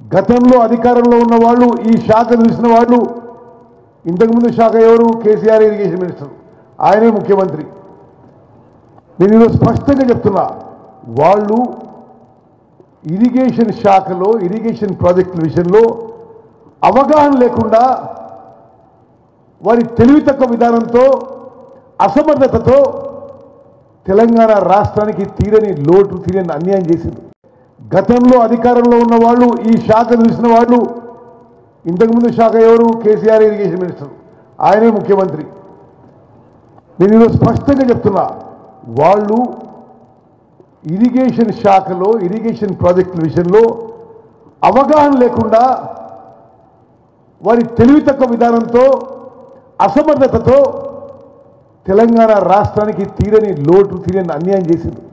గతంలో అధికారంలో ఉన్న వాళ్ళు ఈ శాఖ చూసిన వాళ్ళు ఇంతకుముందు శాఖ ఎవరు కేసీఆర్ ఇరిగేషన్ మినిస్టర్ ఆయనే ముఖ్యమంత్రి నేను ఈరోజు స్పష్టంగా చెప్తున్నా వాళ్ళు ఇరిగేషన్ శాఖలో ఇరిగేషన్ ప్రాజెక్టుల విషయంలో అవగాహన లేకుండా వారి తెలివి తక్కువ విధానంతో అసమర్థతతో తెలంగాణ రాష్ట్రానికి తీరని లోటు తీరని అన్యాయం చేసింది గతంలో అధికారంలో ఉన్న వాళ్ళు ఈ శాఖ చూసిన వాళ్ళు ఇంతకుముందు శాఖ ఎవరు కేసీఆర్ ఇరిగేషన్ మినిస్టర్ ఆయనే ముఖ్యమంత్రి నేను ఈరోజు స్పష్టంగా చెప్తున్నా వాళ్ళు ఇరిగేషన్ శాఖలో ఇరిగేషన్ ప్రాజెక్టుల విషయంలో అవగాహన లేకుండా వారి తెలివి తక్కువ విధానంతో అసమర్థతతో తెలంగాణ రాష్ట్రానికి తీరని లోటు తీరని అన్యాయం చేసింది